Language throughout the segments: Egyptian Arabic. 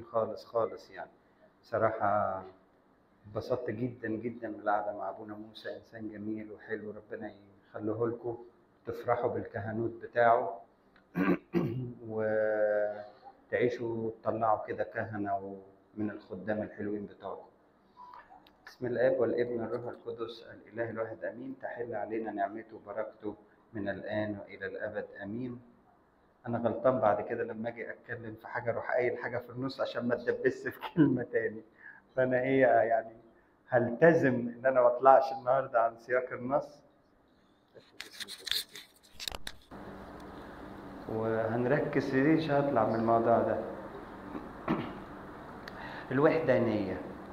خالص خالص يعني بصراحة اتبسطت جدا جدا من القعدة مع أبونا موسى إنسان جميل وحلو ربنا يخليه لكم تفرحوا بالكهنوت بتاعه وتعيشوا وتطلعوا كده كهنة من الخدام الحلوين بتوعكم بسم الآب والابن والروح القدس الإله الواحد آمين تحل علينا نعمته وبركته من الآن وإلى الأبد آمين أنا غلطان بعد كده لما أجي أتكلم في حاجة أروح قايل حاجة في النص عشان ما أتدبس في كلمة تاني فأنا إيه يعني هلتزم إن أنا ما أطلعش النهاردة عن سياق النص وهنركز في دي مش هطلع من الموضوع ده الوحدانية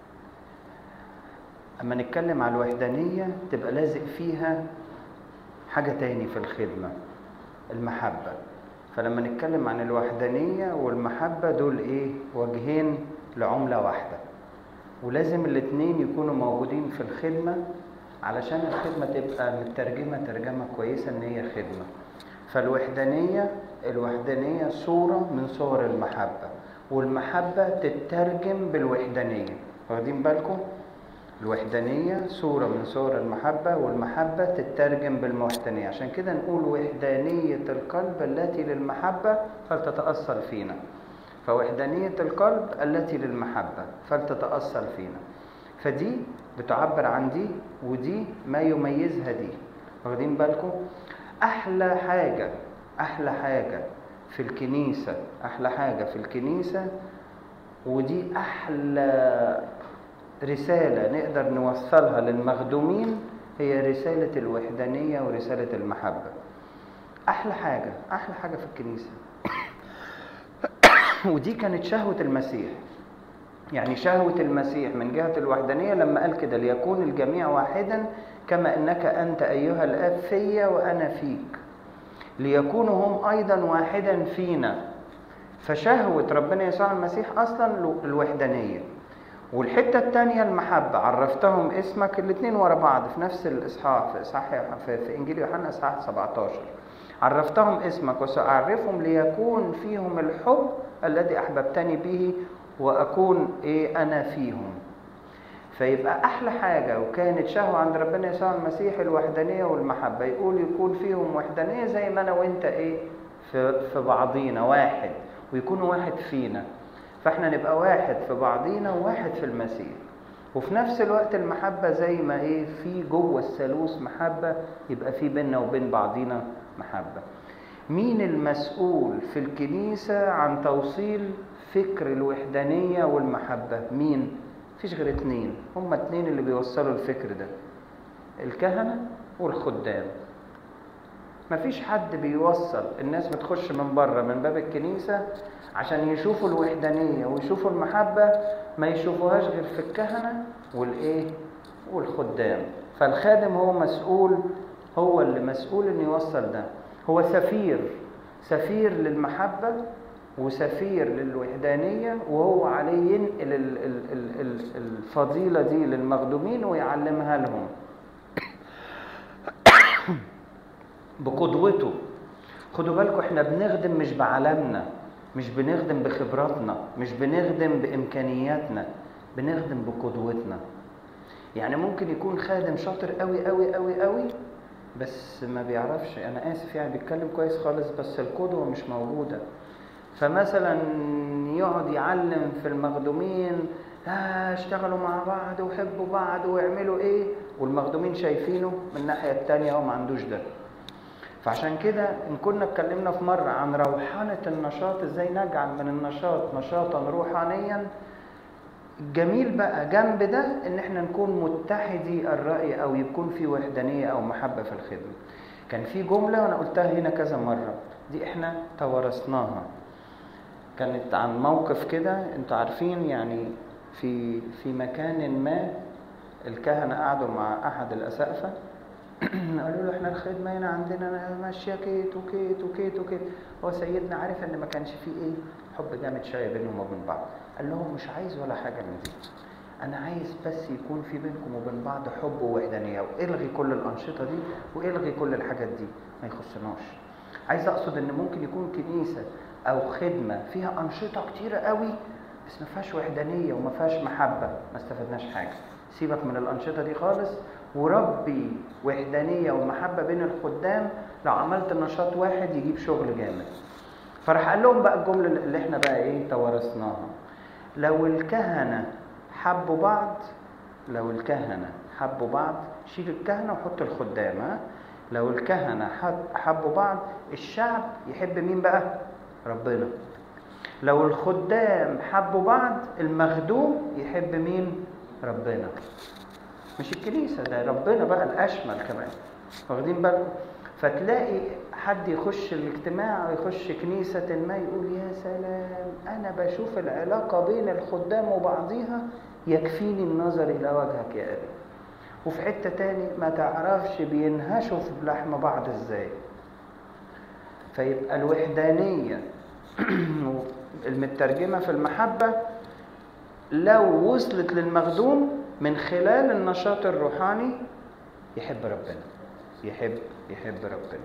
أما نتكلم على الوحدانية تبقى لازق فيها حاجة تاني في الخدمة المحبة فلما نتكلم عن الوحدانية والمحبة دول إيه وجهين لعملة واحدة ولازم الاتنين يكونوا موجودين في الخدمة علشان الخدمة تبقى مترجمة ترجمة كويسة إن هي خدمة فالوحدانية الوحدانية صورة من صور المحبة والمحبة تترجم بالوحدانية واخدين بالكم؟ الوحدانية صورة من صور المحبة والمحبة تترجم بالوحدانية عشان كده نقول وحدانية القلب التي للمحبة فلتتأصل فينا فوحدانية القلب التي للمحبة فلتتأصل فينا فدي بتعبر عن دي ودي ما يميزها دي واخدين بالكم أحلى حاجة أحلى حاجة في الكنيسة أحلى حاجة في الكنيسة ودي أحلى رسالة نقدر نوصلها للمخدومين هي رسالة الوحدانية ورسالة المحبة أحلى حاجة أحلى حاجة في الكنيسة ودي كانت شهوة المسيح يعني شهوة المسيح من جهة الوحدانية لما قال كده ليكون الجميع واحدا كما أنك أنت أيها الآب فيا وأنا فيك ليكونوا هم أيضا واحدا فينا فشهوة ربنا يسوع المسيح أصلا الوحدانية والحتة الثانية المحبة عرفتهم اسمك الاثنين ورا بعض في نفس الإصحاح في إصحاح في, في إنجيل يوحنا إصحاح 17 عرفتهم اسمك وسأعرفهم ليكون فيهم الحب الذي أحببتني به وأكون إيه أنا فيهم فيبقى أحلى حاجة وكانت شهوة عند ربنا يسوع المسيح الوحدانية والمحبة يقول يكون فيهم وحدانية زي ما أنا وأنت إيه في, في بعضينا واحد ويكونوا واحد فينا فاحنا نبقى واحد في بعضينا وواحد في المسيح وفي نفس الوقت المحبة زي ما ايه في جوه الثالوث محبة يبقى في بيننا وبين بعضينا محبة مين المسؤول في الكنيسة عن توصيل فكر الوحدانية والمحبة مين فيش غير اتنين هما اتنين اللي بيوصلوا الفكر ده الكهنة والخدام مفيش حد بيوصل الناس بتخش من بره من باب الكنيسة عشان يشوفوا الوحدانية ويشوفوا المحبة ما يشوفوهاش غير في الكهنة والايه والخدام فالخادم هو مسؤول هو اللي مسؤول انه يوصل ده هو سفير سفير للمحبة وسفير للوحدانية وهو عليه ينقل الفضيلة دي للمخدومين ويعلمها لهم بقدوته خدوا بالكم احنا بنخدم مش بعلمنا مش بنخدم بخبراتنا مش بنخدم بامكانياتنا بنخدم بقدوتنا يعني ممكن يكون خادم شاطر قوي قوي قوي قوي بس ما بيعرفش انا اسف يعني بيتكلم كويس خالص بس القدوه مش موجوده فمثلا يقعد يعلم في المخدومين آه اشتغلوا مع بعض وحبوا بعض ويعملوا ايه والمخدومين شايفينه من الناحيه التانية هو ما عندوش ده فعشان كده ان كنا اتكلمنا في مره عن روحانه النشاط ازاي نجعل من النشاط نشاطا روحانيا الجميل بقى جنب ده ان احنا نكون متحدي الراي او يكون في وحدانيه او محبه في الخدمه كان في جمله وانا قلتها هنا كذا مره دي احنا توارثناها كانت عن موقف كده انتوا عارفين يعني في في مكان ما الكهنه قعدوا مع احد الاسقفه قالوا له احنا الخدمه هنا عندنا ماشيه كيت وكيت وكيت وكيت هو سيدنا عارف ان ما كانش فيه ايه حب جامد شويه بينهم وبين بعض قال لهم مش عايز ولا حاجه من دي انا عايز بس يكون في بينكم وبين بعض حب ووحدانيه والغي كل الانشطه دي والغي كل الحاجات دي ما يخصناش عايز اقصد ان ممكن يكون كنيسه او خدمه فيها انشطه كتيره قوي بس ما فيهاش وحدانيه وما فيهاش محبه ما استفدناش حاجه سيبك من الانشطه دي خالص وربي وحدانيه ومحبه بين الخدام لو عملت نشاط واحد يجيب شغل جامد فراح قال لهم بقى الجمله اللي احنا بقى ايه توارثناها لو الكهنه حبوا بعض لو الكهنه حبوا بعض شيل الكهنه وحط الخدام ها لو الكهنه حب- حبوا بعض الشعب يحب مين بقى ربنا لو الخدام حبوا بعض المخدوم يحب مين ربنا مش الكنيسه ده ربنا بقى الاشمل كمان واخدين بالكم فتلاقي حد يخش الاجتماع يخش كنيسة ما يقول يا سلام أنا بشوف العلاقة بين الخدام وبعضيها يكفيني النظر إلى وجهك يا أبي وفي حتة تاني ما تعرفش بينهشوا في لحم بعض إزاي فيبقى الوحدانية المترجمة في المحبة لو وصلت للمخدوم من خلال النشاط الروحاني يحب ربنا يحب يحب ربنا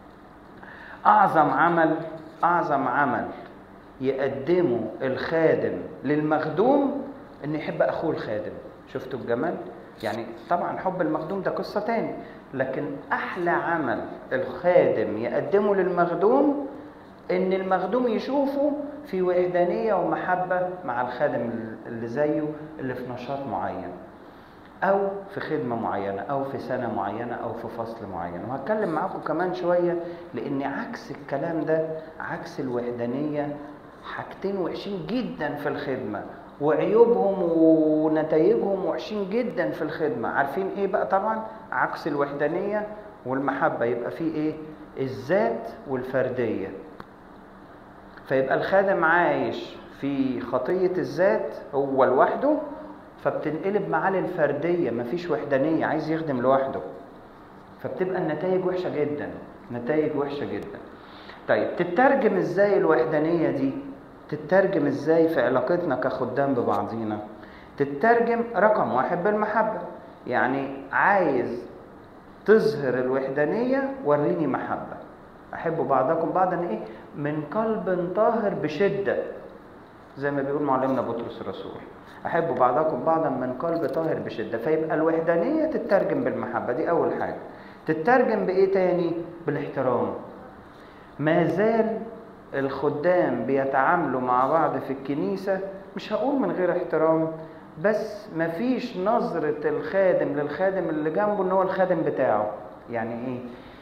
أعظم عمل أعظم عمل يقدمه الخادم للمخدوم إن يحب أخوه الخادم شفتوا الجمال؟ يعني طبعا حب المخدوم ده قصة تاني لكن أحلى عمل الخادم يقدمه للمخدوم إن المخدوم يشوفه في وحدانية ومحبة مع الخادم اللي زيه اللي في نشاط معين أو في خدمة معينة أو في سنة معينة أو في فصل معين وهتكلم معاكم كمان شوية لأن عكس الكلام ده عكس الوحدانية حاجتين وحشين جدا في الخدمة وعيوبهم ونتائجهم وحشين جدا في الخدمة عارفين ايه بقى طبعا عكس الوحدانية والمحبة يبقى فيه ايه الذات والفردية فيبقى الخادم عايش في خطية الذات هو لوحده فبتنقلب معاه للفردية مفيش وحدانية عايز يخدم لوحده فبتبقى النتائج وحشة جدا نتائج وحشة جدا طيب تترجم ازاي الوحدانية دي تترجم ازاي في علاقتنا كخدام ببعضينا تترجم رقم واحد بالمحبة يعني عايز تظهر الوحدانية وريني محبة أحبوا بعضكم بعضا إيه من قلب طاهر بشدة زي ما بيقول معلمنا بطرس الرسول أحبوا بعضكم بعضا من قلب طاهر بشدة فيبقى الوحدانية تترجم بالمحبة دي أول حاجة تترجم بإيه تاني بالاحترام ما زال الخدام بيتعاملوا مع بعض في الكنيسة مش هقول من غير احترام بس مفيش نظرة الخادم للخادم اللي جنبه ان هو الخادم بتاعه يعني ايه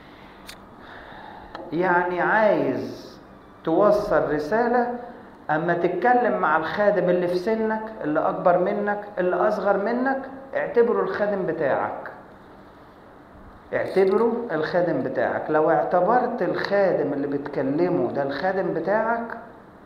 يعني عايز توصل رسالة اما تتكلم مع الخادم اللي في سنك اللي اكبر منك اللي اصغر منك اعتبره الخادم بتاعك اعتبره الخادم بتاعك لو اعتبرت الخادم اللي بتكلمه ده الخادم بتاعك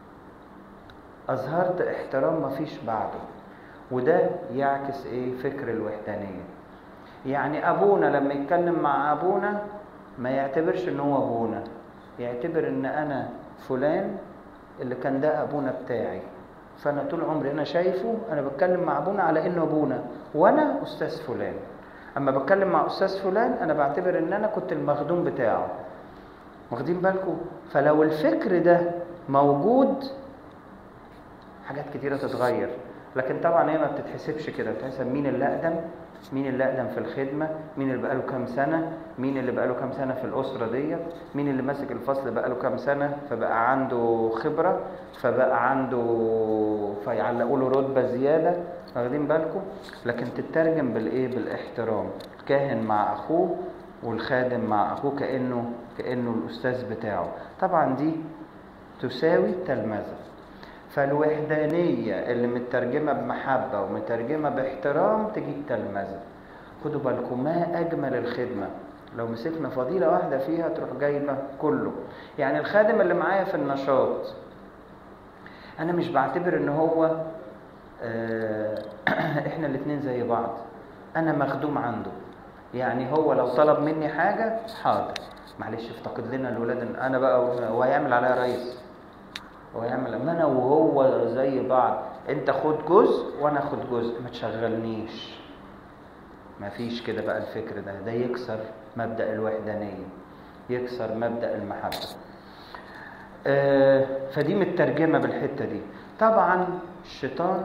اظهرت احترام مفيش بعده وده يعكس ايه فكر الوحدانية يعني ابونا لما يتكلم مع ابونا ما يعتبرش ان هو ابونا يعتبر ان انا فلان اللي كان ده ابونا بتاعي فانا طول عمري انا شايفه انا بتكلم مع ابونا على انه ابونا وانا استاذ فلان اما بتكلم مع استاذ فلان انا بعتبر ان انا كنت المخدوم بتاعه واخدين بالكم فلو الفكر ده موجود حاجات كتيره تتغير لكن طبعا هي ما بتتحسبش كده بتحسب مين اللي اقدم مين اللي اقدم في الخدمه مين اللي بقاله كام سنه مين اللي بقاله كام سنه في الاسره ديت مين اللي ماسك الفصل بقاله كام سنه فبقى عنده خبره فبقى عنده فيعلقوا له رتبه زياده واخدين بالكم لكن تترجم بالايه بالاحترام الكاهن مع اخوه والخادم مع اخوه كانه كانه الاستاذ بتاعه طبعا دي تساوي تلمذه فالوحدانية اللي مترجمة بمحبة ومترجمة باحترام تجيب تلمذة خدوا بالكم ما أجمل الخدمة لو مسكنا فضيلة واحدة فيها تروح جايبة كله يعني الخادم اللي معايا في النشاط أنا مش بعتبر إن هو آه إحنا الاتنين زي بعض أنا مخدوم عنده يعني هو لو طلب مني حاجة حاضر معلش افتقد لنا الولاد انا بقى هو هيعمل عليا رئيس هو يعمل ما انا وهو زي بعض انت خد جزء وانا اخد جزء ما تشغلنيش ما فيش كده بقى الفكر ده ده يكسر مبدأ الوحدانية يكسر مبدأ المحبة آه فدي مترجمة بالحتة دي طبعا الشيطان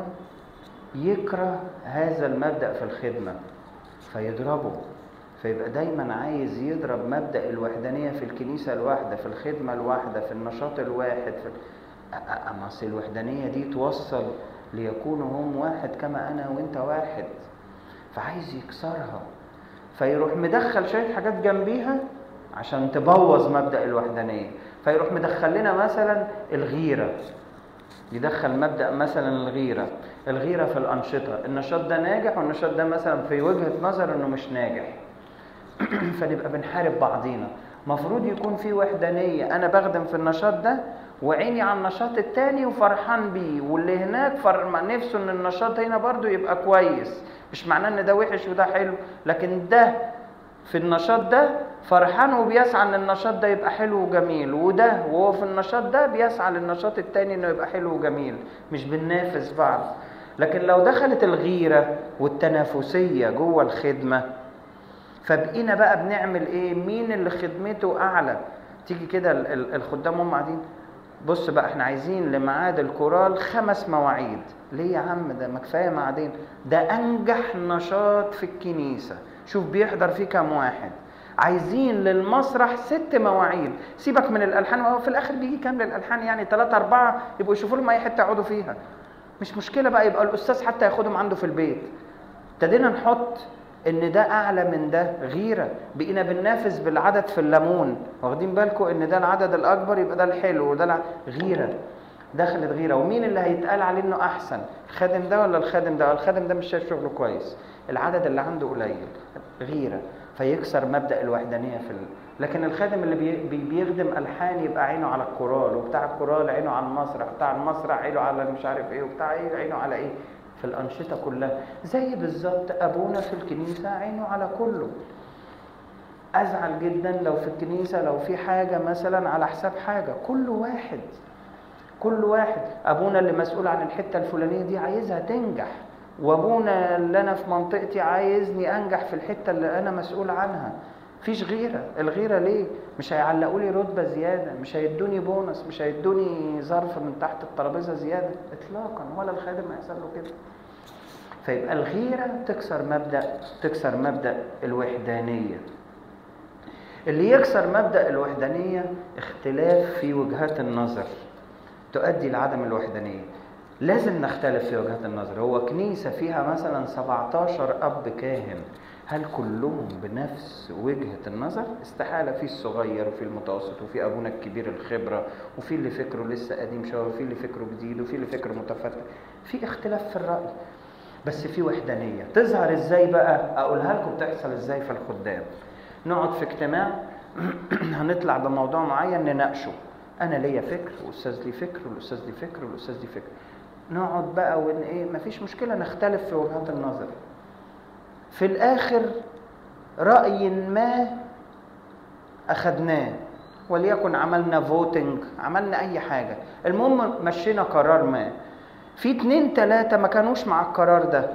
يكره هذا المبدأ في الخدمة فيضربه فيبقى دايما عايز يضرب مبدأ الوحدانية في الكنيسة الواحدة في الخدمة الواحدة في النشاط الواحد في أما أصل الوحدانية دي توصل ليكونوا هم واحد كما أنا وأنت واحد فعايز يكسرها فيروح مدخل شوية حاجات جنبيها عشان تبوظ مبدأ الوحدانية فيروح مدخل لنا مثلا الغيرة يدخل مبدأ مثلا الغيرة الغيرة في الأنشطة النشاط ده ناجح والنشاط ده مثلا في وجهة نظر إنه مش ناجح فنبقى بنحارب بعضينا مفروض يكون في وحدانية أنا بخدم في النشاط ده وعيني على النشاط التاني وفرحان بيه واللي هناك فر... نفسه ان النشاط هنا برضو يبقى كويس مش معناه ان ده وحش وده حلو لكن ده في النشاط ده فرحان وبيسعى ان النشاط ده يبقى حلو وجميل وده وهو في النشاط ده بيسعى للنشاط التاني انه يبقى حلو وجميل مش بننافس بعض لكن لو دخلت الغيرة والتنافسية جوه الخدمة فبقينا بقى بنعمل ايه مين اللي خدمته اعلى تيجي كده الخدام هم قاعدين بص بقى احنا عايزين لميعاد الكورال خمس مواعيد ليه يا عم ده ما كفايه ميعادين ده انجح نشاط في الكنيسه شوف بيحضر فيه كام واحد عايزين للمسرح ست مواعيد سيبك من الالحان وهو في الاخر بيجي كام للالحان يعني ثلاثة أربعة يبقوا يشوفوا لهم اي حته يقعدوا فيها مش مشكله بقى يبقى الاستاذ حتى ياخدهم عنده في البيت ابتدينا نحط ان ده اعلى من ده غيره بقينا بننافس بالعدد في الليمون واخدين بالكم ان ده العدد الاكبر يبقى ده الحلو وده الع... غيره دخلت غيره ومين اللي هيتقال عليه انه احسن الخادم ده ولا الخادم ده الخادم ده مش شايف شغله كويس العدد اللي عنده قليل غيره فيكسر مبدا الوحدانيه في ال... لكن الخادم اللي بي... بيخدم الحان يبقى عينه على الكورال وبتاع الكورال عينه على المسرح بتاع المسرح عينه على مش عارف ايه وبتاع ايه عينه على ايه في الأنشطة كلها زي بالظبط أبونا في الكنيسة عينه على كله أزعل جدا لو في الكنيسة لو في حاجة مثلا على حساب حاجة كل واحد كل واحد أبونا اللي مسؤول عن الحتة الفلانية دي عايزها تنجح وأبونا اللي أنا في منطقتي عايزني أنجح في الحتة اللي أنا مسؤول عنها فيش غيرة الغيرة ليه مش هيعلقوا لي رتبة زيادة مش هيدوني بونص مش هيدوني ظرف من تحت الترابيزة زيادة اطلاقا ولا الخادم هيحصل له كده فيبقى الغيرة تكسر مبدأ تكسر مبدأ الوحدانية اللي يكسر مبدأ الوحدانية اختلاف في وجهات النظر تؤدي لعدم الوحدانية لازم نختلف في وجهات النظر هو كنيسة فيها مثلا 17 أب كاهن هل كلهم بنفس وجهة النظر؟ استحالة في الصغير وفي المتوسط وفي أبونا الكبير الخبرة وفي اللي فكره لسه قديم شوية وفي اللي فكره جديد وفي اللي فكره متفتح في اختلاف في الرأي بس في وحدانية تظهر ازاي بقى أقولها لكم تحصل ازاي في الخدام نقعد في اجتماع هنطلع بموضوع معين نناقشه أنا ليا فكر وأستاذ لي فكر والأستاذ لي فكر والأستاذ لي فكر نقعد بقى ون ايه مفيش مشكلة نختلف في وجهات النظر في الآخر رأي ما أخدناه وليكن عملنا فوتنج عملنا أي حاجة المهم مشينا قرار ما في اتنين تلاتة ما كانوش مع القرار ده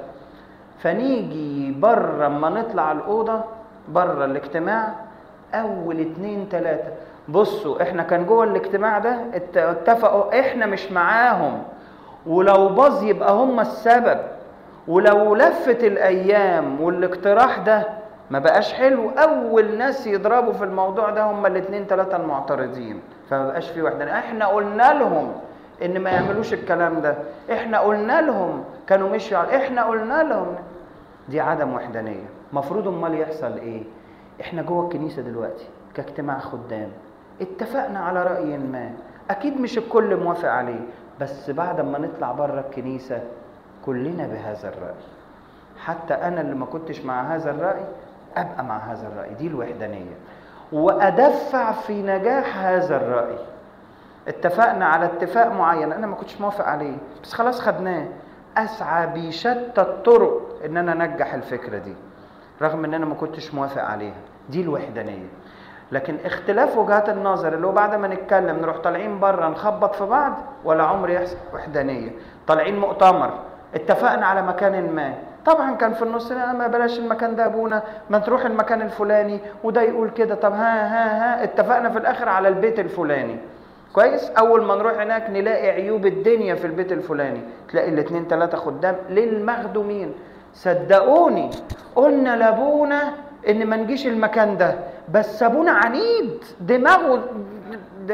فنيجي بره اما نطلع الأوضة بره الاجتماع أول اتنين تلاتة بصوا احنا كان جوه الاجتماع ده اتفقوا احنا مش معاهم ولو باظ يبقى هم السبب ولو لفت الايام والاقتراح ده ما بقاش حلو اول ناس يضربوا في الموضوع ده هم الاثنين ثلاثه المعترضين فما بقاش في وحده احنا قلنا لهم ان ما يعملوش الكلام ده احنا قلنا لهم كانوا مشوا احنا قلنا لهم دي عدم وحدانيه مفروض امال يحصل ايه احنا جوه الكنيسه دلوقتي كاجتماع خدام اتفقنا على راي ما اكيد مش الكل موافق عليه بس بعد ما نطلع بره الكنيسه كلنا بهذا الرأي حتى أنا اللي ما كنتش مع هذا الرأي أبقى مع هذا الرأي دي الوحدانية وأدفع في نجاح هذا الرأي اتفقنا على اتفاق معين أنا ما كنتش موافق عليه بس خلاص خدناه أسعى بشتى الطرق إن أنا أنجح الفكرة دي رغم إن أنا ما كنتش موافق عليها دي الوحدانية لكن اختلاف وجهات النظر اللي هو بعد ما نتكلم نروح طالعين بره نخبط في بعض ولا عمر يحصل وحدانيه طالعين مؤتمر اتفقنا على مكان ما طبعا كان في النص ما بلاش المكان ده ابونا ما تروح المكان الفلاني وده يقول كده طب ها ها ها اتفقنا في الاخر على البيت الفلاني كويس اول ما نروح هناك نلاقي عيوب الدنيا في البيت الفلاني تلاقي الاثنين ثلاثه خدام للمخدومين صدقوني قلنا لابونا ان ما نجيش المكان ده بس ابونا عنيد دماغه د...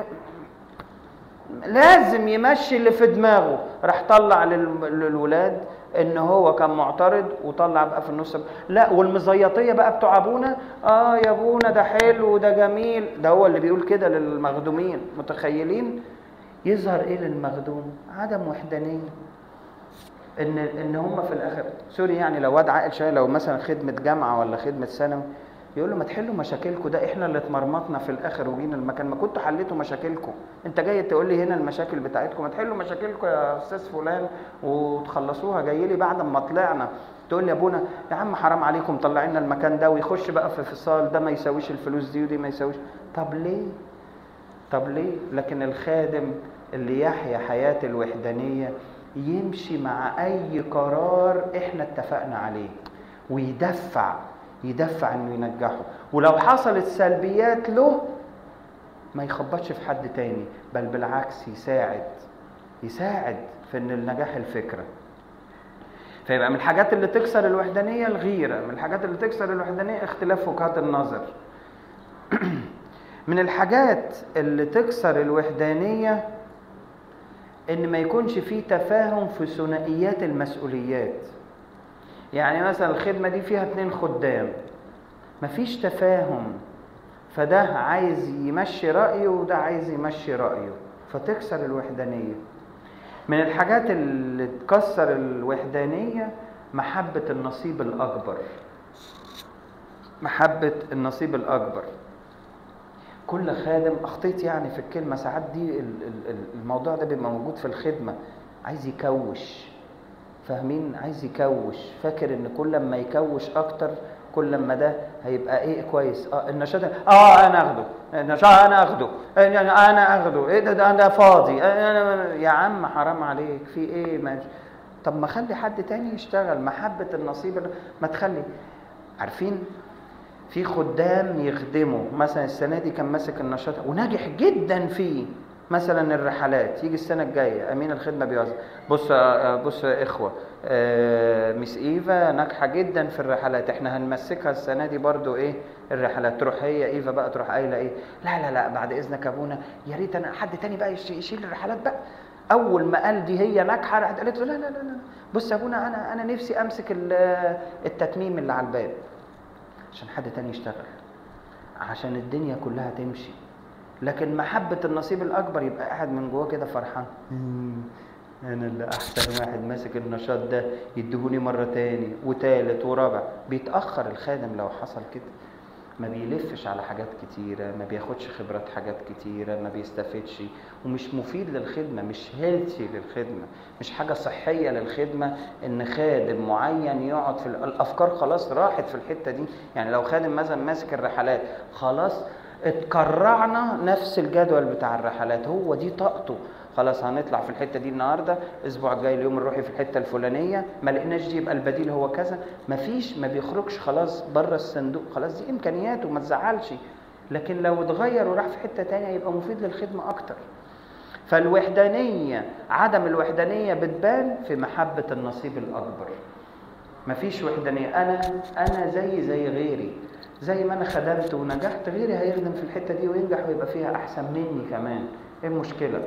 لازم يمشي اللي في دماغه راح طلع لل- للولاد ان هو كان معترض وطلع بقى في النص لا والمزيطيه بقى بتوع ابونا اه يا ابونا ده حلو ده جميل ده هو اللي بيقول كده للمخدومين متخيلين يظهر ايه للمخدوم عدم وحدانيه ان ان هم في الاخر سوري يعني لو واد عاقل شويه لو مثلا خدمه جامعه ولا خدمه ثانوي يقول له ما تحلوا مشاكلكم ده احنا اللي اتمرمطنا في الاخر وجينا المكان ما كنتوا حليتوا مشاكلكم انت جاي تقول لي هنا المشاكل بتاعتكم ما تحلوا مشاكلكم يا استاذ فلان وتخلصوها جاي لي بعد ما طلعنا تقول لي يا ابونا يا عم حرام عليكم طلعنا المكان ده ويخش بقى في فصال ده ما يساويش الفلوس دي ودي ما يساويش طب ليه طب ليه لكن الخادم اللي يحيا حياة الوحدانية يمشي مع أي قرار إحنا اتفقنا عليه ويدفع يدفع إنه ينجحه ولو حصلت سلبيات له ما يخبطش في حد تاني بل بالعكس يساعد يساعد في إن النجاح الفكرة فيبقى من الحاجات اللي تكسر الوحدانية الغيرة من الحاجات اللي تكسر الوحدانية اختلاف وجهات النظر من الحاجات اللي تكسر الوحدانية ان ما يكونش فيه تفاهم في ثنائيات المسؤوليات يعني مثلا الخدمة دي فيها اتنين خدام مفيش تفاهم فده عايز يمشي رأيه وده عايز يمشي رأيه فتكسر الوحدانية من الحاجات اللي تكسر الوحدانية محبة النصيب الأكبر محبة النصيب الأكبر كل خادم اخطيت يعني في الكلمه ساعات دي ال- ال- ال- الموضوع ده بيبقى موجود في الخدمه عايز يكوش فاهمين عايز يكوش فاكر ان كل ما يكوش اكتر كل ما ده هيبقى ايه كويس اه النشاط اه انا اخده النشاط انا اخده انا انا اخده ايه ده ده, ده فاضي أنا يا عم حرام عليك في ايه ما طب ما خلي حد تاني يشتغل محبه النصيب ما تخلي عارفين في خدام يخدموا مثلا السنه دي كان ماسك النشاط وناجح جدا فيه مثلا الرحلات يجي السنه الجايه امين الخدمه بيوزع بص بص يا اخوه آه، مس ايفا ناجحه جدا في الرحلات احنا هنمسكها السنه دي برضو ايه الرحلات تروح هي ايفا بقى تروح قايله ايه لا لا لا بعد اذنك يا ابونا يا ريت انا حد تاني بقى يش- يشيل الرحلات بقى اول ما قال دي هي ناجحه راحت قالت له لا لا لا لا بص يا ابونا انا انا نفسي امسك ال- التتميم اللي على الباب عشان حد تاني يشتغل عشان الدنيا كلها تمشي لكن محبة النصيب الأكبر يبقى قاعد من جواه كده فرحان "مم، أنا اللي أحسن واحد ماسك النشاط ده يدهوني مرة تاني وتالت ورابع بيتأخر الخادم لو حصل كده ما بيلفش على حاجات كتيرة ما بياخدش خبرات حاجات كتيرة ما بيستفدش ومش مفيد للخدمة مش هيلثي للخدمة مش حاجة صحية للخدمة ان خادم معين يقعد في ال- الافكار خلاص راحت في الحتة دي يعني لو خادم مثلا ماسك الرحلات خلاص اتكرعنا نفس الجدول بتاع الرحلات هو دي طاقته خلاص هنطلع في الحته دي النهارده الاسبوع الجاي اليوم نروح في الحته الفلانيه ما لقيناش دي يبقى البديل هو كذا مفيش ما بيخرجش خلاص بره الصندوق خلاص دي امكانياته ما تزعلش لكن لو اتغير وراح في حته تانية يبقى مفيد للخدمه اكتر فالوحدانيه عدم الوحدانيه بتبان في محبه النصيب الاكبر مفيش وحدانيه انا انا زي زي غيري زي ما انا خدمت ونجحت غيري هيخدم في الحته دي وينجح ويبقى فيها احسن مني كمان ايه المشكله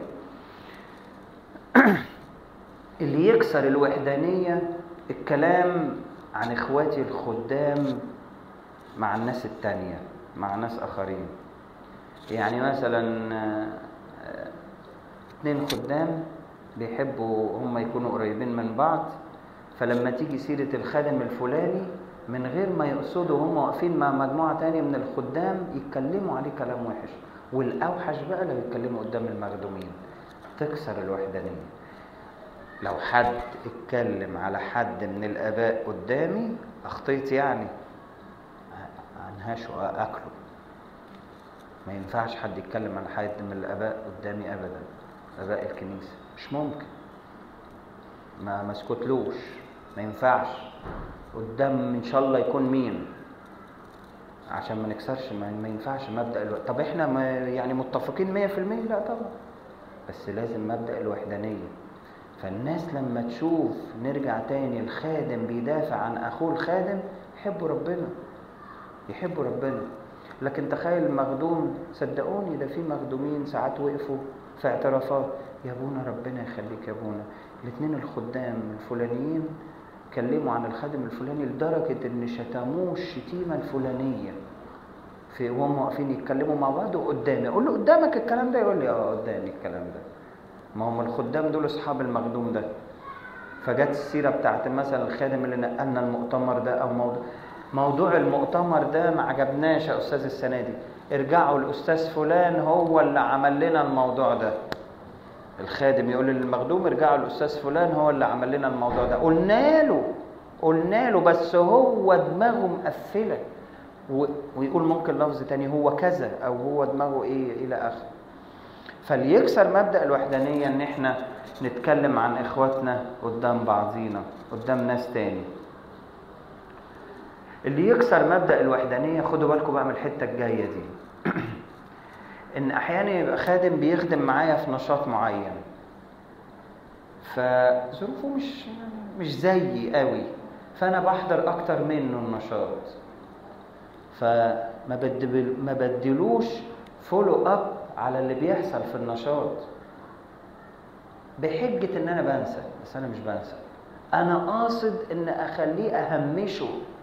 اللي يكسر الوحدانيه الكلام عن اخواتي الخدام مع الناس التانية مع ناس اخرين يعني مثلا آه، آه، اتنين خدام بيحبوا هم يكونوا قريبين من بعض فلما تيجي سيرة الخادم الفلاني من غير ما يقصدوا هم واقفين مع مجموعة تانية من الخدام يتكلموا عليه كلام وحش والأوحش بقى لو يتكلموا قدام المخدومين تكسر الوحدانية لو حد اتكلم على حد من الآباء قدامي أخطيت يعني عنهاش وأكله ما ينفعش حد يتكلم على حد من الآباء قدامي أبدا آباء الكنيسة مش ممكن ما ما اسكتلوش ما ينفعش قدام ان شاء الله يكون مين عشان ما نكسرش ما, ما ينفعش مبدا الوقت طب احنا ما يعني متفقين 100% لا طبعا بس لازم مبدأ الوحدانية فالناس لما تشوف نرجع تاني الخادم بيدافع عن أخوه الخادم يحبوا ربنا يحبوا ربنا لكن تخيل المخدوم صدقوني ده في مخدومين ساعات وقفوا في اعترافات يا ابونا ربنا يخليك يا ابونا الاثنين الخدام الفلانيين كلموا عن الخادم الفلاني لدرجة ان شتموه الشتيمة الفلانية في وهم واقفين يتكلموا مع بعض وقدامي اقول له قدامك الكلام ده يقول لي اه قدامي الكلام ده ما هم الخدام دول اصحاب المخدوم ده فجت السيرة بتاعت مثلا الخادم اللي نقلنا المؤتمر ده او موضوع موضوع المؤتمر ده ما عجبناش يا استاذ السنة دي ارجعوا الاستاذ فلان هو اللي عمل لنا الموضوع ده الخادم يقول للمخدوم ارجعوا الاستاذ فلان هو اللي عمل لنا الموضوع ده قلنا له قلنا له بس هو دماغه مقفله ويقول ممكن لفظ تاني هو كذا او هو دماغه ايه الى اخره فليكسر مبدا الوحدانيه ان احنا نتكلم عن اخواتنا قدام بعضينا قدام ناس تاني اللي يكسر مبدا الوحدانيه خدوا بالكم بقى من الحته الجايه دي ان احيانا يبقى خادم بيخدم معايا في نشاط معين فظروفه مش مش زيي قوي فانا بحضر اكتر منه النشاط فما بدل ما بدلوش فولو اب على اللي بيحصل في النشاط بحجة ان انا بنسى بس انا مش بنسى انا قاصد ان اخليه اهمشه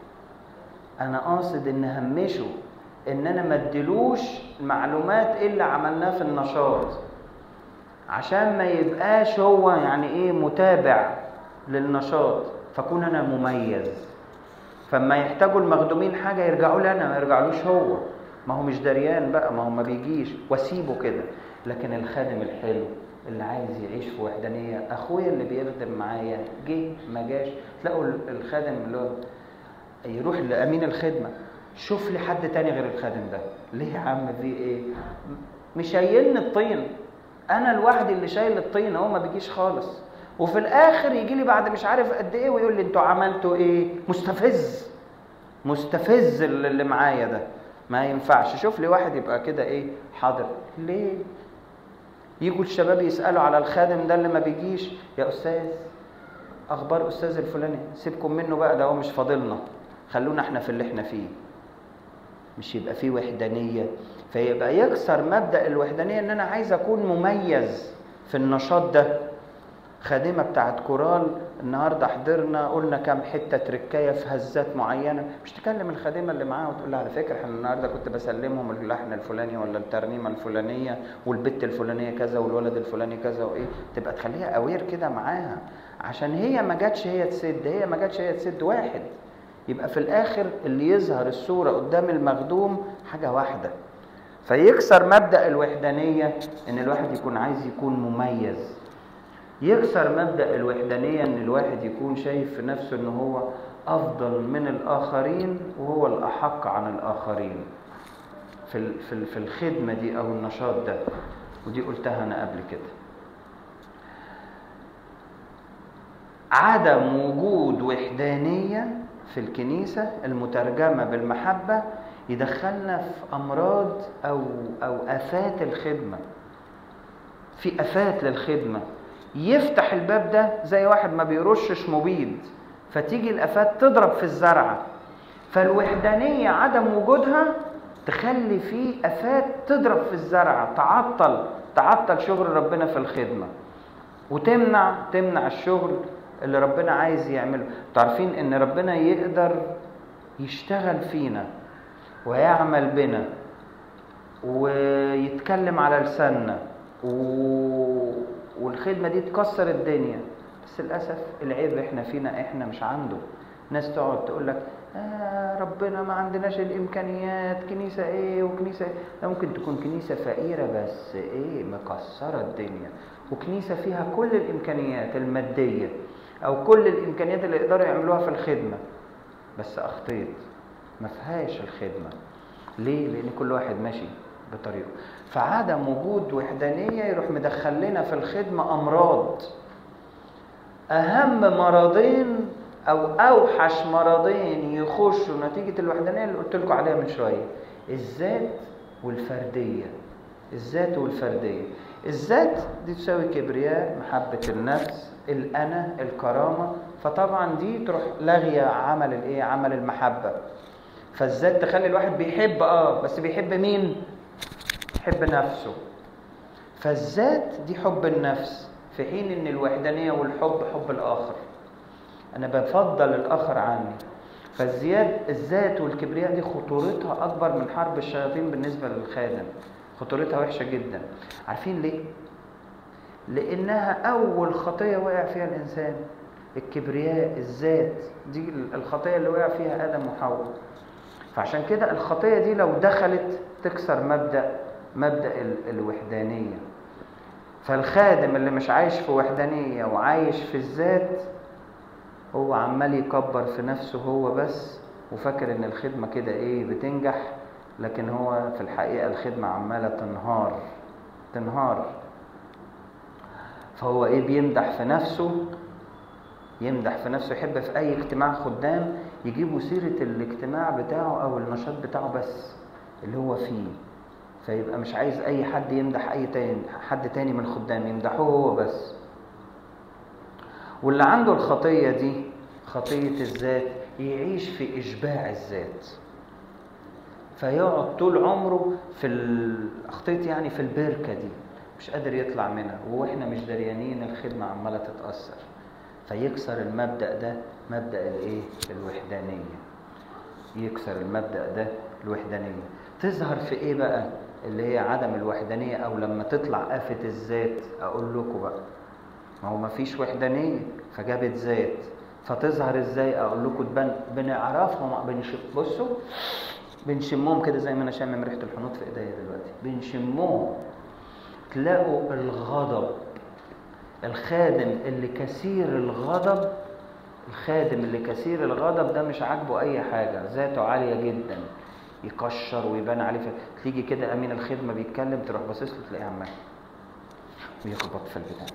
انا قاصد ان اهمشه ان انا ما اديلوش معلومات ايه اللي عملناه في النشاط عشان ما يبقاش هو يعني ايه متابع للنشاط فكون انا مميز فما يحتاجوا المخدومين حاجه يرجعوا لي انا ما يرجعلوش هو ما هو مش دريان بقى ما هو ما بيجيش واسيبه كده لكن الخادم الحلو اللي عايز يعيش في وحدانيه اخويا اللي بيخدم معايا جه ما جاش تلاقوا الخادم اللي هو يروح لامين الخدمه شوف لي حد تاني غير الخادم ده ليه يا عم في ايه مش شايلني الطين انا لوحدي اللي شايل الطين هو ما بيجيش خالص وفي الاخر يجي لي بعد مش عارف قد ايه ويقول لي انتوا عملتوا ايه مستفز مستفز اللي معايا ده ما ينفعش شوف لي واحد يبقى كده ايه حاضر ليه يجوا الشباب يسالوا على الخادم ده اللي ما بيجيش يا استاذ اخبار استاذ الفلاني سيبكم منه بقى ده هو مش فاضلنا خلونا احنا في اللي احنا فيه مش يبقى فيه وحدانيه فيبقى يكسر مبدا الوحدانيه ان انا عايز اكون مميز في النشاط ده خادمه بتاعت كورال النهارده حضرنا قلنا كام حته تركايه في هزات معينه مش تكلم الخادمه اللي معاها وتقول لها على فكره احنا النهارده كنت بسلمهم اللحن الفلاني ولا الترنيمه الفلانيه والبت الفلانيه كذا والولد الفلاني كذا وايه تبقى تخليها اوير كده معاها عشان هي ما جاتش هي تسد هي ما جاتش هي تسد واحد يبقى في الاخر اللي يظهر الصوره قدام المخدوم حاجه واحده فيكسر مبدا الوحدانيه ان الواحد يكون عايز يكون مميز يكسر مبدا الوحدانيه ان الواحد يكون شايف في نفسه ان هو افضل من الاخرين وهو الاحق عن الاخرين في في في الخدمه دي او النشاط ده ودي قلتها انا قبل كده عدم وجود وحدانيه في الكنيسه المترجمه بالمحبه يدخلنا في امراض او او افات الخدمه في افات للخدمه يفتح الباب ده زي واحد ما بيرشش مبيد فتيجي الافات تضرب في الزرعه فالوحدانيه عدم وجودها تخلي فيه افات تضرب في الزرعه تعطل تعطل شغل ربنا في الخدمه وتمنع تمنع الشغل اللي ربنا عايز يعمله تعرفين ان ربنا يقدر يشتغل فينا ويعمل بنا ويتكلم على لساننا و... والخدمة دي تكسر الدنيا بس للأسف العيب احنا فينا احنا مش عنده ناس تقعد تقول لك آه ربنا ما عندناش الامكانيات كنيسه ايه وكنيسه إيه؟ ده ممكن تكون كنيسه فقيره بس ايه مكسره الدنيا وكنيسه فيها كل الامكانيات الماديه او كل الامكانيات اللي يقدروا يعملوها في الخدمه بس اخطيت ما فيهاش الخدمه ليه لان كل واحد ماشي بطريقه فعدم وجود وحدانيه يروح مدخل لنا في الخدمه امراض اهم مرضين او اوحش مرضين يخشوا نتيجه الوحدانيه اللي قلت لكم عليها من شويه الذات والفرديه الذات والفرديه الذات دي تساوي كبرياء محبة النفس الأنا الكرامة فطبعا دي تروح لاغية عمل الايه عمل المحبة فالذات تخلي الواحد بيحب اه بس بيحب مين يحب نفسه فالذات دي حب النفس في حين ان الوحدانية والحب حب الآخر أنا بفضل الآخر عني فالزياد الذات والكبرياء دي خطورتها أكبر من حرب الشياطين بالنسبة للخادم خطورتها وحشة جدا عارفين ليه؟ لأنها أول خطية وقع فيها الإنسان الكبرياء الذات دي الخطية اللي وقع فيها آدم وحواء فعشان كده الخطية دي لو دخلت تكسر مبدأ مبدأ الوحدانية فالخادم اللي مش عايش في وحدانية وعايش في الذات هو عمال يكبر في نفسه هو بس وفاكر ان الخدمة كده ايه بتنجح لكن هو في الحقيقة الخدمة عمالة تنهار تنهار فهو ايه بيمدح في نفسه يمدح في نفسه يحب في اي اجتماع خدام يجيبوا سيرة الاجتماع بتاعه او النشاط بتاعه بس اللي هو فيه فيبقى مش عايز اي حد يمدح اي تاني حد تاني من الخدام يمدحوه هو بس واللي عنده الخطية دي خطية الذات يعيش في إشباع الذات فيقعد طول عمره في خطية يعني في البركة دي مش قادر يطلع منها واحنا مش دريانين الخدمة عمالة تتأثر فيكسر المبدأ ده مبدأ الايه الوحدانية يكسر المبدأ ده الوحدانية تظهر في ايه بقى اللي هي عدم الوحدانية او لما تطلع آفة الذات اقول لكم بقى ما هو مفيش وحدانية فجابت ذات فتظهر ازاي اقول لكم تبان بنعرفهم بنشم بصوا بنشمهم كده زي ما انا شامم ريحه الحنوط في ايديا دلوقتي بنشمهم تلاقوا الغضب الخادم اللي كثير الغضب الخادم اللي كثير الغضب ده مش عاجبه اي حاجه ذاته عاليه جدا يكشر ويبان عليه تيجي كده امين الخدمه بيتكلم تروح باصص له تلاقيه عمال ويخبط في البتاع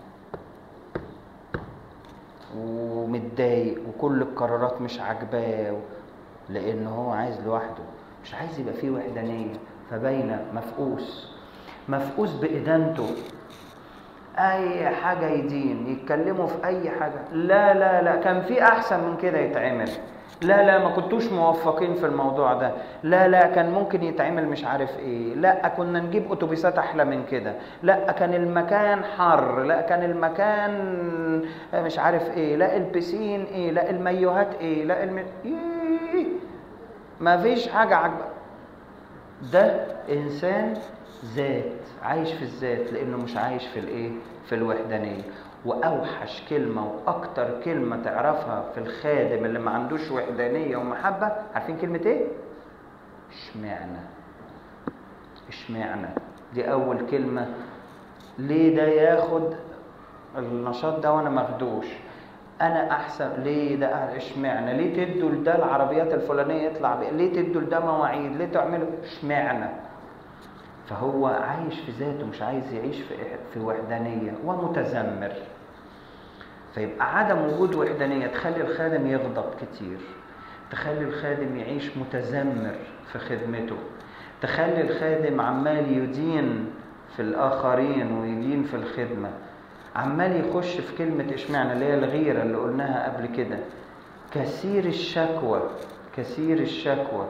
ومتضايق وكل القرارات مش عاجباه لان هو عايز لوحده مش عايز يبقى فيه وحدانيه فباينه مفقوس مفقوس بادانته اي حاجه يدين يتكلموا في اي حاجه لا لا لا كان في احسن من كده يتعمل لا لا ما كنتوش موفقين في الموضوع ده لا لا كان ممكن يتعمل مش عارف ايه لا كنا نجيب اتوبيسات احلى من كده لا كان المكان حر لا كان المكان مش عارف ايه لا البسين ايه لا المايوهات ايه لا الم... إيه ما فيش حاجه عجبه ده انسان ذات عايش في الذات لانه مش عايش في الايه في الوحدانيه واوحش كلمه واكتر كلمه تعرفها في الخادم اللي ما عندوش وحدانيه ومحبه عارفين كلمه ايه اشمعنى اشمعنى دي اول كلمه ليه ده ياخد النشاط ده وانا ماخدوش انا احسن ليه ده اشمعنى ليه تدوا لده العربيات الفلانيه يطلع بيه ليه تدوا لده مواعيد ليه تعملوا اشمعنى فهو عايش في ذاته مش عايز يعيش في في وحدانيه ومتذمر فيبقى عدم وجود وحدانيه تخلي الخادم يغضب كتير تخلي الخادم يعيش متذمر في خدمته تخلي الخادم عمال يدين في الاخرين ويدين في الخدمه عمال يخش في كلمه اشمعنى اللي هي الغيره اللي قلناها قبل كده كثير الشكوى كثير الشكوى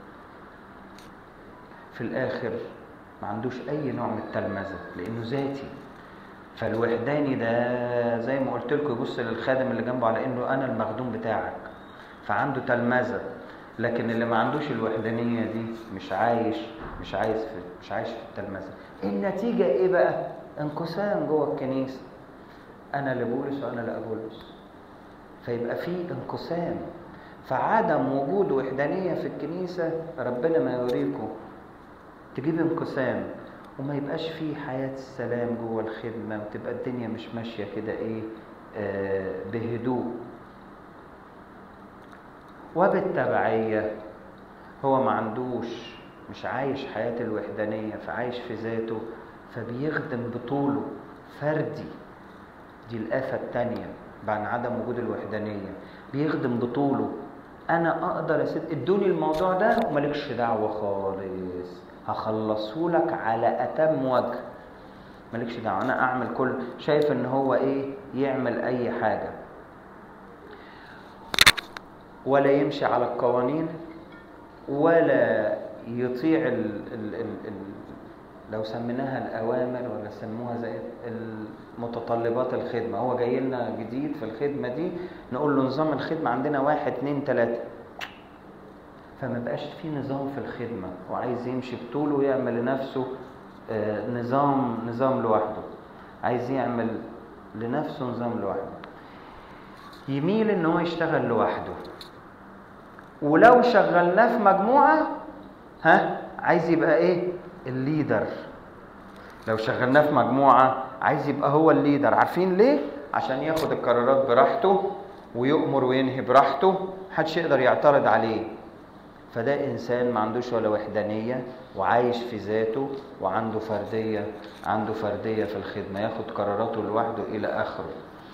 في الاخر ما عندوش اي نوع من التلمذه لانه ذاتي فالوحداني ده زي ما قلت لكم يبص للخادم اللي جنبه على انه انا المخدوم بتاعك فعنده تلمذه لكن اللي ما عندوش الوحدانيه دي مش عايش مش عايز في مش عايش في التلمذه النتيجه ايه بقى انقسام جوه الكنيسه انا لبولس وانا لابولس فيبقى في انقسام فعدم وجود وحدانيه في الكنيسه ربنا ما يوريكم تجيب انقسام وما يبقاش فيه حياة السلام جوه الخدمة وتبقى الدنيا مش ماشية كده ايه آه بهدوء وبالتبعية هو ما عندوش مش عايش حياة الوحدانية فعايش في ذاته فبيخدم بطوله فردي دي الآفة التانية بعد عدم وجود الوحدانية بيخدم بطوله أنا أقدر أسد ادوني الموضوع ده ومالكش دعوة خالص هخلصه لك على أتم وجه مالكش دعوه انا اعمل كل شايف ان هو ايه يعمل اي حاجه ولا يمشي على القوانين ولا يطيع ال ال ال ال لو سميناها الاوامر ولا سموها زي المتطلبات الخدمه هو جاي لنا جديد في الخدمه دي نقول له نظام الخدمه عندنا واحد اتنين تلاته فما بقاش في نظام في الخدمه وعايز يمشي بطوله ويعمل لنفسه آه، نظام نظام لوحده عايز يعمل لنفسه نظام لوحده يميل ان هو يشتغل لوحده ولو شغلناه في مجموعه ها عايز يبقى ايه الليدر لو شغلناه في مجموعه عايز يبقى هو الليدر عارفين ليه عشان ياخد القرارات براحته ويؤمر وينهي براحته محدش يقدر يعترض عليه فده انسان ما عندوش ولا وحدانيه وعايش في ذاته وعنده فرديه عنده فرديه في الخدمه ياخد قراراته لوحده الى اخره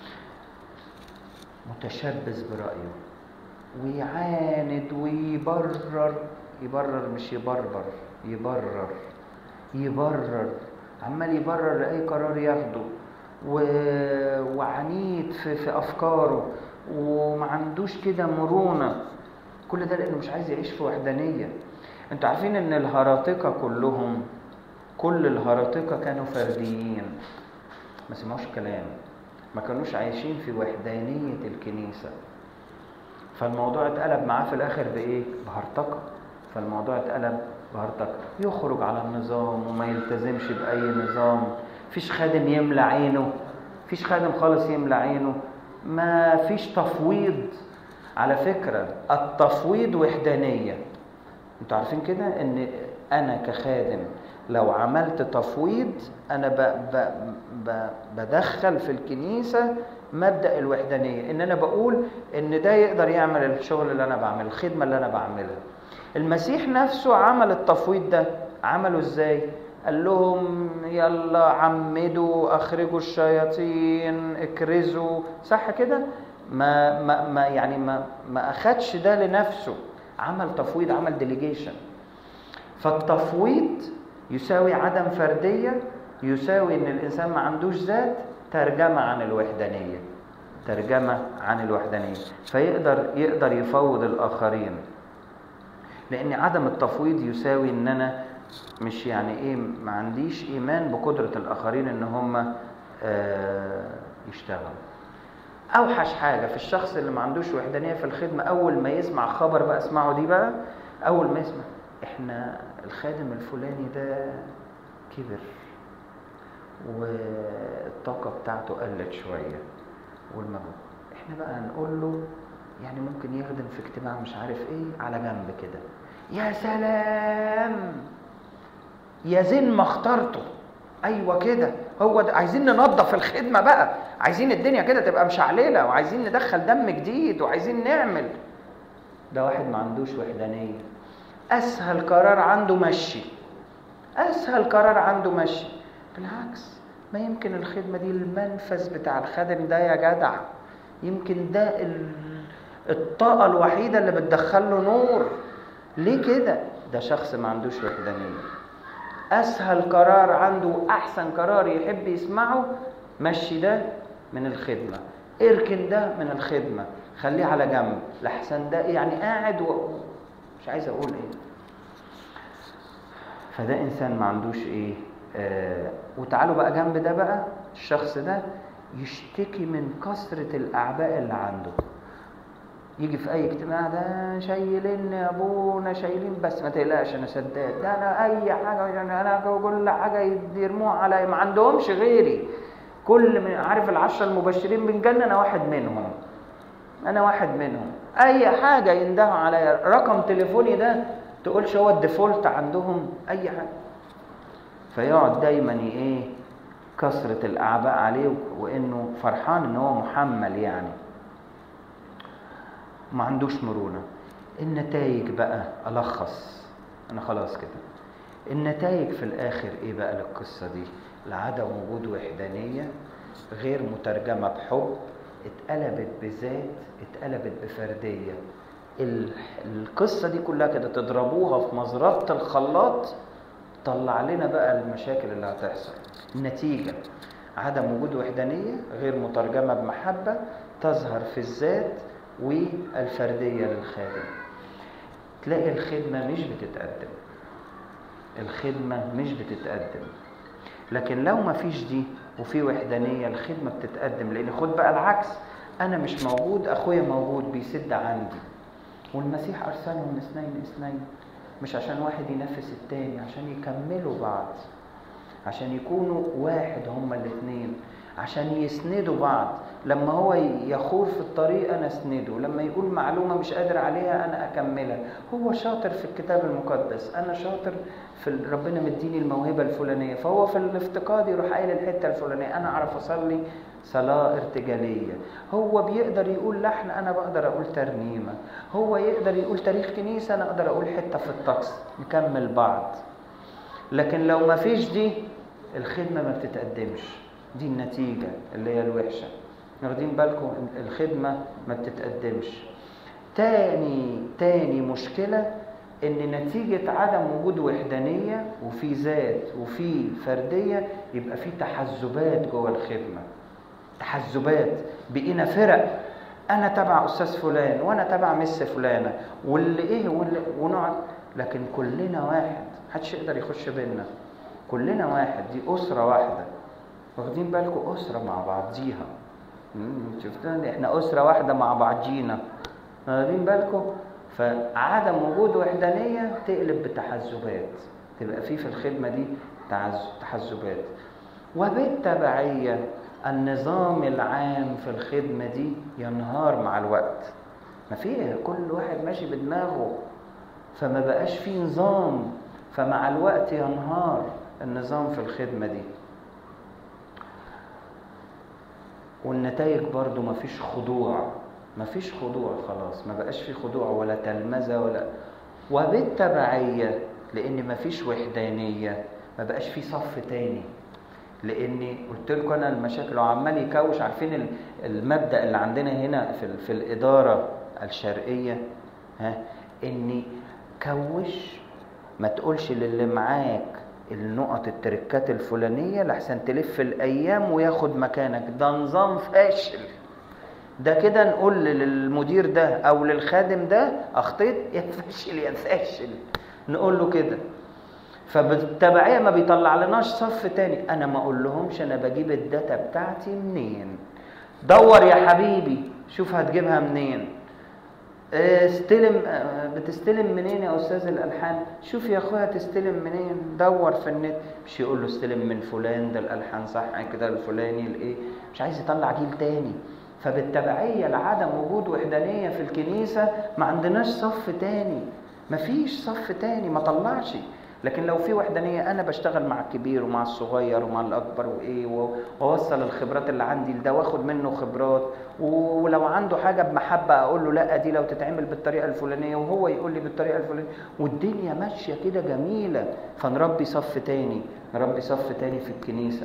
متشبث برايه ويعاند ويبرر يبرر مش يبربر يبرر يبرر عمال يبرر لأي قرار ياخده و... وعنيد في... في أفكاره وما عندوش كده مرونة كل ده لأنه مش عايز يعيش في وحدانية انتوا عارفين ان الهراطقة كلهم كل الهراطقة كانوا فرديين ما سمعوش كلام ما كانوش عايشين في وحدانية الكنيسة فالموضوع اتقلب معاه في الاخر بايه بهرطقه فالموضوع اتقلب بهرطقه يخرج على النظام وما يلتزمش باي نظام فيش خادم يملى عينه فيش خادم خالص يملى عينه ما فيش تفويض على فكره التفويض وحدانيه انتوا عارفين كده ان انا كخادم لو عملت تفويض انا ب ب ب بدخل في الكنيسه مبدا الوحدانيه ان انا بقول ان ده يقدر يعمل الشغل اللي انا بعمله الخدمه اللي انا بعملها المسيح نفسه عمل التفويض ده عمله ازاي قال لهم يلا عمدوا اخرجوا الشياطين اكرزوا صح كده ما ما ما يعني ما ما اخدش ده لنفسه عمل تفويض عمل ديليجيشن فالتفويض يساوي عدم فرديه يساوي ان الانسان ما عندوش ذات ترجمه عن الوحدانيه ترجمه عن الوحدانيه فيقدر يقدر يفوض الاخرين لان عدم التفويض يساوي ان انا مش يعني ايه ما عنديش ايمان بقدره الاخرين ان هم آه يشتغلوا اوحش حاجه في الشخص اللي ما عندوش وحدانيه في الخدمه اول ما يسمع خبر بقى اسمعوا دي بقى اول ما يسمع احنا الخادم الفلاني ده كبر والطاقه بتاعته قلت شويه والمجهود احنا بقى نقول له يعني ممكن يخدم في اجتماع مش عارف ايه على جنب كده يا سلام يا زين ما اخترته ايوه كده هو ده عايزين ننظف الخدمه بقى عايزين الدنيا كده تبقى مشعلله وعايزين ندخل دم جديد وعايزين نعمل ده واحد ما عندوش وحدانيه اسهل قرار عنده مشي اسهل قرار عنده مشي بالعكس ما يمكن الخدمه دي المنفذ بتاع الخادم ده يا جدع يمكن ده الطاقه الوحيده اللي بتدخل له نور ليه كده ده شخص ما عندوش وحدانيه اسهل قرار عنده احسن قرار يحب يسمعه مشي ده من الخدمه اركن ده من الخدمه خليه على جنب لحسن ده يعني قاعد و... مش عايز اقول ايه فده انسان ما عندوش ايه آه وتعالوا بقى جنب ده بقى الشخص ده يشتكي من كثرة الأعباء اللي عنده يجي في أي اجتماع ده شايلين يا أبونا شايلين بس ما تقلقش أنا سداد ده أنا أي حاجة يعني أنا كل حاجة يرموها عليا ما عندهمش غيري كل من عارف العشرة المبشرين بالجنة أنا واحد منهم أنا واحد منهم أي حاجة يندهوا عليا رقم تليفوني ده تقولش هو الديفولت عندهم أي حاجة فيقعد دايما ايه كثرة الأعباء عليه وإنه فرحان إن هو محمل يعني ما عندوش مرونة النتائج بقى ألخص أنا خلاص كده النتائج في الآخر إيه بقى للقصة دي لعدم وجود وحدانية غير مترجمة بحب اتقلبت بذات اتقلبت بفردية القصة دي كلها كده تضربوها في مزرعة الخلاط طلع لنا بقى المشاكل اللي هتحصل النتيجة عدم وجود وحدانية غير مترجمة بمحبة تظهر في الذات والفردية للخادم تلاقي الخدمة مش بتتقدم الخدمة مش بتتقدم لكن لو ما فيش دي وفي وحدانية الخدمة بتتقدم لأن خد بقى العكس أنا مش موجود أخويا موجود بيسد عندي والمسيح أرسلهم اثنين اثنين مش عشان واحد ينفس التاني عشان يكملوا بعض عشان يكونوا واحد هما الاثنين عشان يسندوا بعض لما هو يخور في الطريق انا اسنده لما يقول معلومه مش قادر عليها انا اكملها هو شاطر في الكتاب المقدس انا شاطر في ربنا مديني الموهبه الفلانيه فهو في الافتقاد يروح قايل الحته الفلانيه انا اعرف اصلي صلاة ارتجالية هو بيقدر يقول لحن أنا بقدر أقول ترنيمة هو يقدر يقول تاريخ كنيسة أنا أقدر أقول حتة في الطقس نكمل بعض لكن لو ما فيش دي الخدمة ما بتتقدمش دي النتيجة اللي هي الوحشة واخدين بالكم الخدمة ما بتتقدمش تاني تاني مشكلة ان نتيجة عدم وجود وحدانية وفي ذات وفي فردية يبقى في تحزبات جوه الخدمة تحزبات بقينا فرق انا تبع استاذ فلان وانا تبع مس فلانة واللي ايه واللي ونقعد لكن كلنا واحد محدش يقدر يخش بينا كلنا واحد دي اسرة واحدة واخدين بالكم اسرة مع بعضيها شفتوا احنا اسرة واحدة مع بعضينا واخدين بالكم فعدم وجود وحدانية تقلب بتحزبات تبقى في في الخدمة دي تحزبات وبالتبعية النظام العام في الخدمة دي ينهار مع الوقت ما فيه كل واحد ماشي بدماغه فما بقاش فيه نظام فمع الوقت ينهار النظام في الخدمة دي والنتائج برضو ما فيش خضوع ما فيش خضوع خلاص ما بقاش في خضوع ولا تلمذة ولا وبالتبعية لأن ما فيش وحدانية ما بقاش في صف تاني لاني قلت لكم انا المشاكل وعمال يكوش عارفين المبدا اللي عندنا هنا في في الاداره الشرقيه ها اني كوش ما تقولش للي معاك النقط التركات الفلانيه لحسن تلف الايام وياخد مكانك ده نظام فاشل ده كده نقول للمدير ده او للخادم ده اخطيت يا فاشل يا فاشل نقول له كده فبالتبعيه ما بيطلع لناش صف تاني انا ما اقول لهمش انا بجيب الداتا بتاعتي منين دور يا حبيبي شوف هتجيبها منين استلم بتستلم منين يا استاذ الالحان شوف يا اخويا تستلم منين دور في النت مش يقول له استلم من فلان ده الالحان صح كده الفلاني الايه مش عايز يطلع جيل تاني فبالتبعيه لعدم وجود وحدانيه في الكنيسه ما عندناش صف تاني مفيش صف تاني ما طلعش لكن لو في وحدانيه انا بشتغل مع الكبير ومع الصغير ومع الاكبر وايه واوصل الخبرات اللي عندي لده واخد منه خبرات ولو عنده حاجه بمحبه اقول له لا دي لو تتعمل بالطريقه الفلانيه وهو يقول لي بالطريقه الفلانيه والدنيا ماشيه كده جميله فنربي صف تاني نربي صف تاني في الكنيسه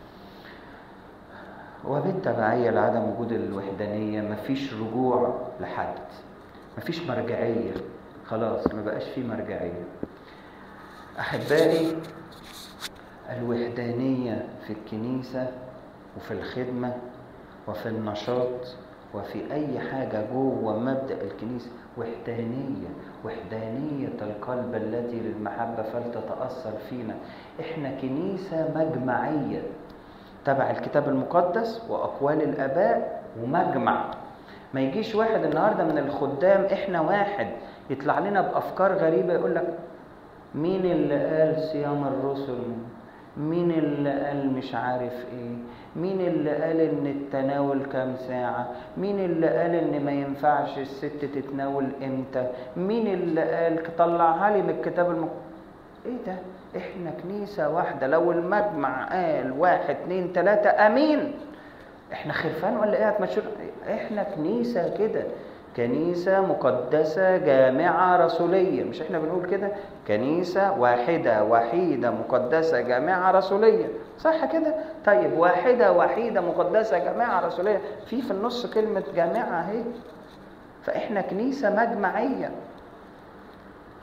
وبالتبعيه لعدم وجود الوحدانيه مفيش رجوع لحد مفيش مرجعيه خلاص ما بقاش في مرجعيه احبائي الوحدانيه في الكنيسه وفي الخدمه وفي النشاط وفي اي حاجه جوه مبدا الكنيسه وحدانيه وحدانيه القلب التي للمحبه فلتتاثر فينا احنا كنيسه مجمعيه تبع الكتاب المقدس واقوال الاباء ومجمع ما يجيش واحد النهارده من الخدام احنا واحد يطلع لنا بافكار غريبه يقول لك مين اللي قال صيام الرسل مين اللي قال مش عارف ايه مين اللي قال ان التناول كام ساعة مين اللي قال ان ما ينفعش الست تتناول امتى مين اللي قال طلعها لي من الكتاب المك... ايه ده احنا كنيسة واحدة لو المجمع قال واحد اتنين تلاتة امين احنا خرفان ولا ايه هتمشوا احنا كنيسة كده كنيسة مقدسة جامعة رسولية مش احنا بنقول كده كنيسة واحدة وحيدة مقدسة جامعة رسولية صح كده طيب واحدة وحيدة مقدسة جامعة رسولية في في النص كلمة جامعة اهي فاحنا كنيسة مجمعية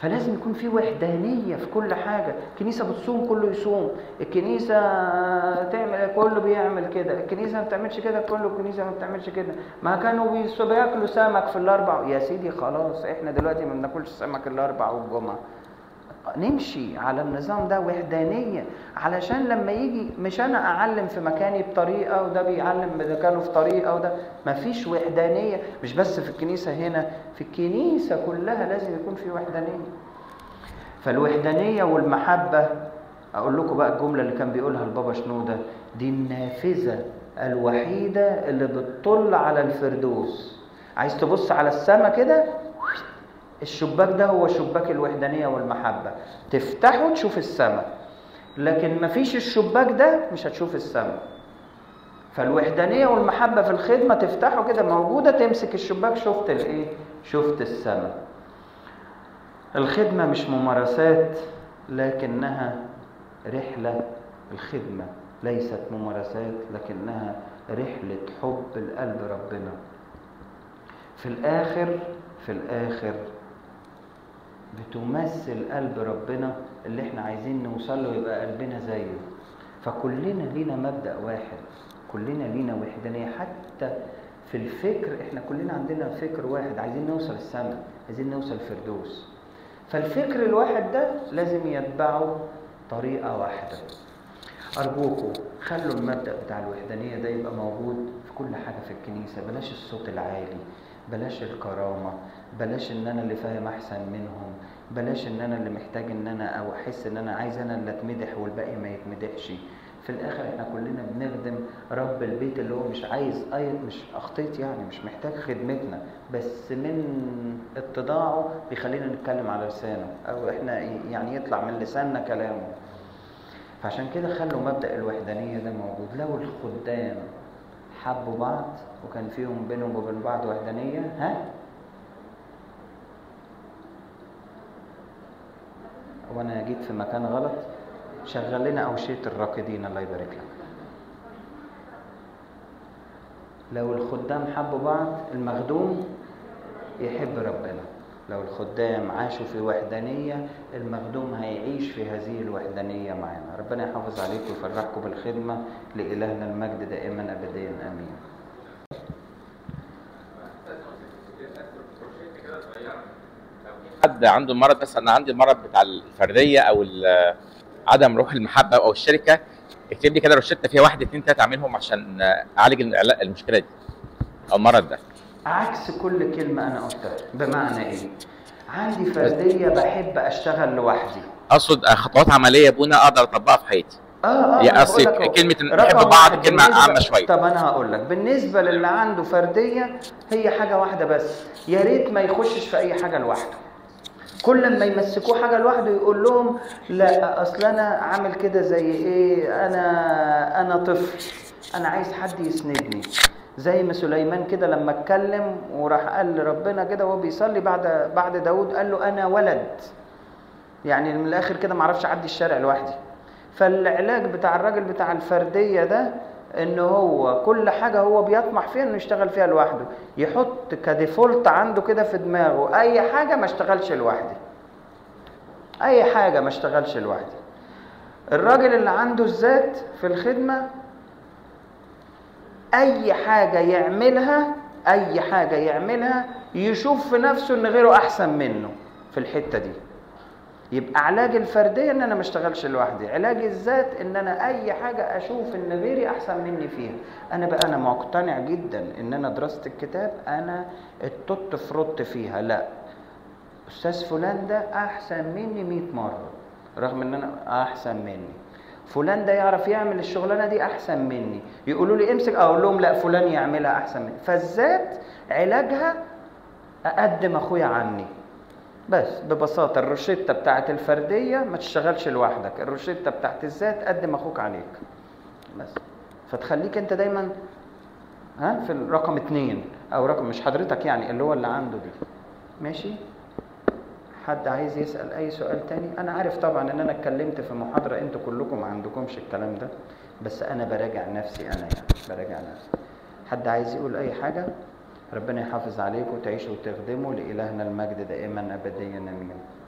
فلازم يكون في وحدانية في كل حاجة الكنيسة بتصوم كله يصوم الكنيسة تعمل كله بيعمل كده الكنيسة ما بتعملش كده كله الكنيسة ما بتعملش كده ما كانوا بيس- بياكلوا سمك في الأربع يا سيدي خلاص احنا دلوقتي ما بناكلش سمك الأربع والجمعة نمشي على النظام ده وحدانية علشان لما يجي مش أنا أعلم في مكاني بطريقة وده بيعلم مكانه في طريقة وده مفيش وحدانية مش بس في الكنيسة هنا في الكنيسة كلها لازم يكون في وحدانية فالوحدانية والمحبة أقول لكم بقى الجملة اللي كان بيقولها البابا شنودة دي النافذة الوحيدة اللي بتطل على الفردوس عايز تبص على السماء كده الشباك ده هو شباك الوحدانية والمحبة تفتحه تشوف السماء لكن مفيش الشباك ده مش هتشوف السماء فالوحدانية والمحبة في الخدمة تفتحه كده موجودة تمسك الشباك شفت الايه شفت السماء الخدمة مش ممارسات لكنها رحلة الخدمة ليست ممارسات لكنها رحلة حب القلب ربنا في الآخر في الآخر بتمثل قلب ربنا اللي احنا عايزين نوصل له يبقى قلبنا زيه فكلنا لينا مبدأ واحد كلنا لينا وحدانية حتى في الفكر احنا كلنا عندنا فكر واحد عايزين نوصل السماء عايزين نوصل الفردوس فالفكر الواحد ده لازم يتبعه طريقة واحدة أرجوكم خلوا المبدأ بتاع الوحدانية ده يبقى موجود في كل حاجة في الكنيسة بلاش الصوت العالي بلاش الكرامة بلاش ان انا اللي فاهم احسن منهم بلاش ان انا اللي محتاج ان انا او احس ان انا عايز انا اللي اتمدح والباقي ما يتمدحش في الاخر احنا كلنا بنخدم رب البيت اللي هو مش عايز اي مش اخطيت يعني مش محتاج خدمتنا بس من اتضاعه بيخلينا نتكلم على لسانه او احنا يعني يطلع من لساننا كلامه فعشان كده خلوا مبدأ الوحدانية ده موجود لو الخدام حبوا بعض وكان فيهم بينهم وبين بعض وحدانية ها وانا جيت في مكان غلط شغل لنا أوشية الراكدين الله يبارك لك لو الخدام حبوا بعض المخدوم يحب ربنا لو الخدام عاشوا في وحدانية المخدوم هيعيش في هذه الوحدانية معنا ربنا يحافظ عليكم ويفرحكم بالخدمة لإلهنا المجد دائما أبديا آمين حد عنده مرض مثلا انا عندي المرض بتاع الفرديه او ال- عدم روح المحبه او الشركه اكتب لي كده روشته فيها واحد اتنين تلاته اعملهم عشان اعالج العلا- المشكله دي او المرض ده عكس كل كلمة أنا قلتها بمعنى إيه؟ عندي فردية بحب أشتغل لوحدي اقصد خطوات عمليه بونا اقدر اطبقها في حياتي اه اه يا أنا أصل بقول لك أهو. كلمة إن رقم نحب بعض واحد كلمة بالنسبة- عامة شوية. طب انا هقول لك بالنسبه للي عنده فرديه هي حاجه واحده بس يا ريت ما يخشش في اي حاجه لوحده كل ما يمسكوه حاجه لوحده يقول لهم لا اصل انا عامل كده زي ايه انا انا طفل انا عايز حد يسندني زي ما سليمان كده لما اتكلم وراح قال لربنا كده وهو بيصلي بعد بعد داود قال له انا ولد يعني من الاخر كده ما اعرفش اعدي الشارع لوحدي فالعلاج بتاع الراجل بتاع الفرديه ده ان هو كل حاجه هو بيطمح فيها انه يشتغل فيها لوحده يحط كديفولت عنده كده في دماغه اي حاجه ما اشتغلش لوحدي اي حاجه ما اشتغلش لوحدي الراجل اللي عنده الذات في الخدمه اي حاجه يعملها اي حاجه يعملها يشوف في نفسه ان غيره احسن منه في الحته دي يبقى علاج الفرديه ان انا ما اشتغلش لوحدي علاج الذات ان انا اي حاجه اشوف ان غيري احسن مني فيها انا بقى انا مقتنع جدا ان انا دراسه الكتاب انا التوت فرط فيها لا استاذ فلان ده احسن مني 100 مره رغم ان انا احسن مني فلان ده يعرف يعمل الشغلانه دي احسن مني يقولوا لي امسك اقول لهم لا فلان يعملها احسن مني فالذات علاجها اقدم اخويا عني بس ببساطة الروشتة بتاعت الفردية ما تشتغلش لوحدك الروشتة بتاعت الذات قدم أخوك عليك بس فتخليك أنت دايما ها في الرقم اتنين أو رقم مش حضرتك يعني اللي هو اللي عنده دي ماشي حد عايز يسأل أي سؤال تاني أنا عارف طبعا إن أنا اتكلمت في محاضرة أنتوا كلكم ما عندكمش الكلام ده بس أنا براجع نفسي أنا يعني براجع نفسي حد عايز يقول أي حاجة ربنا يحافظ عليكم وتعيشوا وتخدموا لإلهنا المجد دائما أبديا آمين